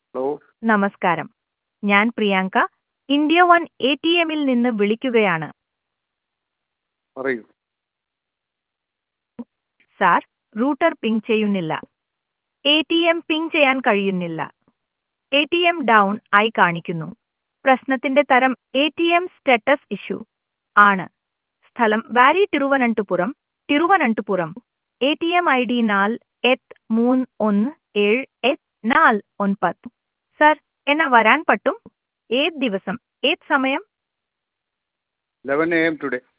hello നമസ്കാരം ഞാൻ Priyanka India one A T എമ്മിൽ നിന്ന് വിളിക്കുകയാണ് പറയൂ സാർ റൂട്ടർ പിങ് ചെയ്യുന്നില്ല എ ടി എം പിങ് ചെയ്യാൻ കഴിയുന്നില്ല എ ടി എം ഡൗൺ ആയി കാണിക്കുന്നു പ്രശ്നത്തിന്റെ തരം A T M status issue ആണ് സ്ഥലം വാരി Thiruvananthapuram Thiruvananthapuram A T M I D നാൽ എത്ത് മൂന്ന് ഒന്ന് ഏഴ് എത്ത് നാൽ ഒൻപത് സർ എന്നെ വരാൻ പറ്റും ഏത് ദിവസം ഏത് സമയം ലെവൻ എ എം ടുഡേ